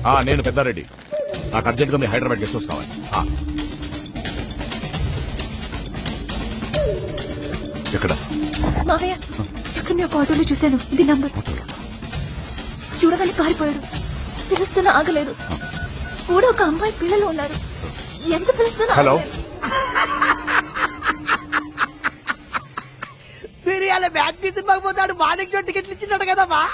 ఆ, నేను పెద్దారెడ్డి నాకు అర్జెంట్గా మీ హైదరాబాద్ గెస్ట్ హౌస్ కావాలి ఆ. ఎక్కడ మావయ్య చక్రం యొక్క ఆటోలో చూశాను ఇది నంబర్ చూడగానే పారిపోయాడు పిలుస్తున్నా ఆగలేదు కూడా ఒక అమ్మాయి పిల్లలు ఉన్నారు ఎంత పిలుస్తున్నా హలో మీరు ఇలా బ్యాగ్ తీసి పోతాడు మాణిక్ చోటు టికెట్లు ఇచ్చినాడు కదా బా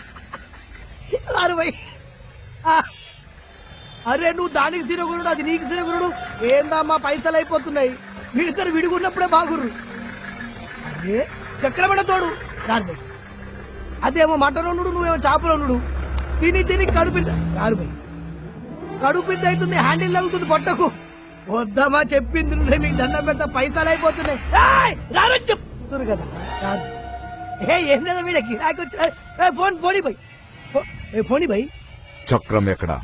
అరవై ఆ. అరే నువ్వు దానికి సిరగురుడు అది నీకు సిరగురుడు ఏందమ్మా పైసలు అయిపోతున్నాయి మీరిద్దరు విడిగున్నప్పుడే బాగురు అరే చక్రమణ తోడు రారు అదేమో మటన్ వండుడు నువ్వేమో చేపలు వండుడు తిని తిని కడుపింద రారు బై కడుపింద అవుతుంది హ్యాండిల్ తగ్గుతుంది పొట్టకు వద్దామా చెప్పింది నువ్వే మీకు దండం పెడతా పైసలు అయిపోతున్నాయి ఏయ్! రారు చెప్తున్నారు కదా రారు ఏ ఏం లేదా వీడ గిరాకి వచ్చా ఏ, ఫోన్ ఫోన్ బై ఏ ఫోన్ బై చక్రం ఎక్కడ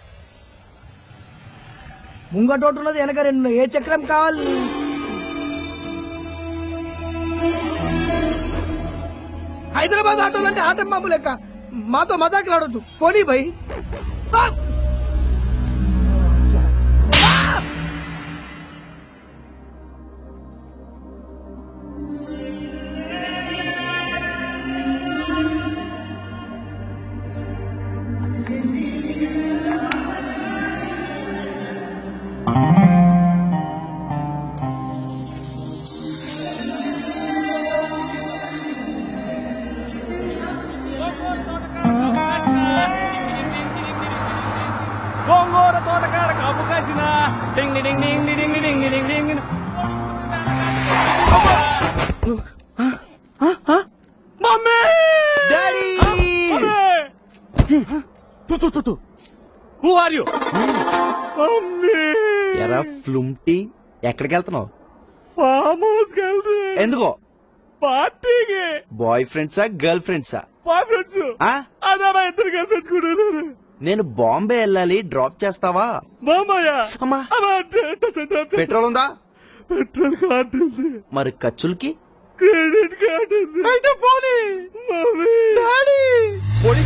ముంగటోటి ఉన్నది వెనక రెండు ఉన్నాయి. ఏ చక్రం కావాలి హైదరాబాద్ ఆటోలు అంటే ఆటం బాంబు లెక్క మాతో మజాకులు ఆడొద్దు పోనీ భయ్ ఆ! గోంగూర తోటకాడ కాపు కాసిన ding ding ding ding ding ding ding mummy daddy who are you mummy ఎరా ఫ్లుమ్టీ ఎక్కడికి వెళ్తున్నావు ఫామ్ హౌస్ వెళ్తే ఎందుకో పార్టీకి బాయ్ ఫ్రెండ్సా గర్ల్ ఫ్రెండ్సా బాయ్ ఫ్రెండ్స్ ఆ? అదే నా ఇద్దరు గర్ల్ ఫ్రెండ్స్ కూడా ఉన్నారు. నేను బాంబే వెళ్ళాలి డ్రాప్ చేస్తావా మామయ్య అమ్మా. అమ్మా, ట- ట- ట- పెట్రోల్ ఉందా పెట్రోల్ కార్డు ఉంది మరి ఖర్చులకి క్రెడిట్ కార్డు ఉంది అయితే పోనీ మమ్మీ డాడీ పోనీ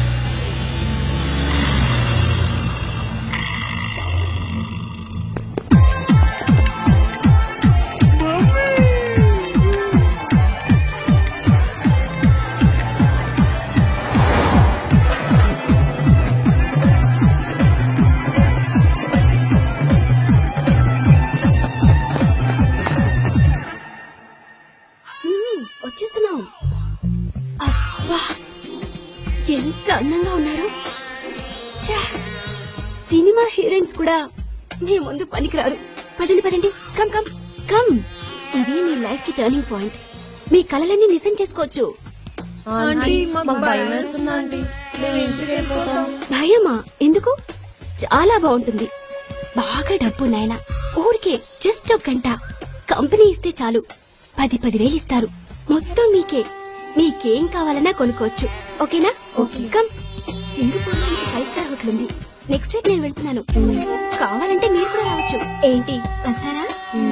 వచ్చేస్తున్నాం అబ్బా ఎంత అందంగా ఉన్నారు ఛా, సినిమా హీరోయిన్స్ కూడా మీ ముందు పనికిరారు పదండి పదండి కమ్ కమ్ కమ్ ఇది మీ లైఫ్ కి టర్నింగ్ పాయింట్ మీ కలలన్నీ నిజం చేసుకోవచ్చు ఆంటీ మాకు భయం వేస్తుంది ఆంటీ మేము ఇంటికి వెళ్ళిపోతాం భయమా ఎందుకు చాలా బాగుంటుంది బాగా డబ్బు నాయన ఊరికే జస్ట్ ఒక గంట కంపెనీ ఇస్తే చాలు పది పదివేలు ఇస్తారు మొత్తం మీకే మీకేం కావాలన్నా కొనుక్కోవచ్చు ఓకేనా ఓకే కమ్ సింగపూర్ లో ఫైవ్ స్టార్ హోటల్ ఉంది నెక్స్ట్ వీక్ నేను వెళ్తున్నాను కావాలంటే మీరు కూడా రావచ్చు ఏంటి వస్తారా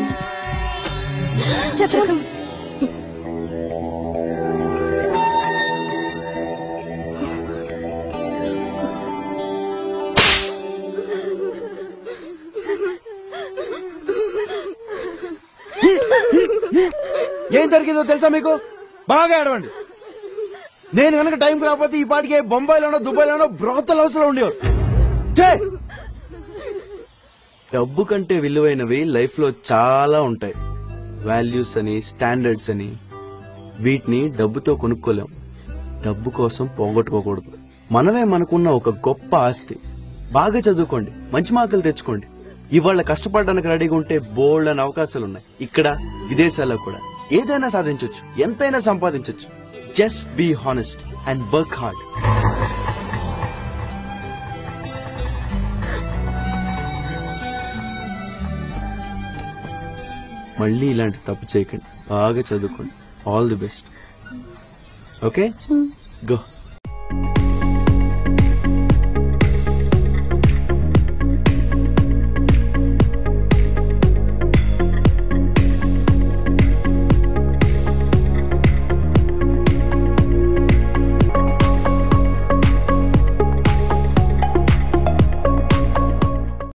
చెప్పు ఏం జరిగిందో తెలుసా మీకు బాగా ఏడవండి నేను కనుక టైంకి రాకపోతే ఈ పాటికి బొంబాయిలోనో దుబాయ్లోనో బ్రోతల్ హౌస్ లో ఉండేవారు ఛే! డబ్బు కంటే విలువైనవి లైఫ్ లో చాలా ఉంటాయి వాల్యూస్ అని స్టాండర్డ్స్ అని వీటిని డబ్బుతో కొనుక్కోలేం డబ్బు కోసం పోగొట్టుకోకూడదు మనమే మనకున్న ఒక గొప్ప ఆస్తి బాగా చదువుకోండి మంచి మార్కులు తెచ్చుకోండి ఇవాళ కష్టపడడానికి రెడీగా ఉంటే బోల్డ్ అని అవకాశాలు ఉన్నాయి ఇక్కడ విదేశాల్లో కూడా ఏదైనా సాధించవచ్చు ఎంతైనా సంపాదించవచ్చు just be honest and work hard మళ్ళీ ఇలాంటి తప్పు చేయకండి బాగా చదువుకోండి all the best okay go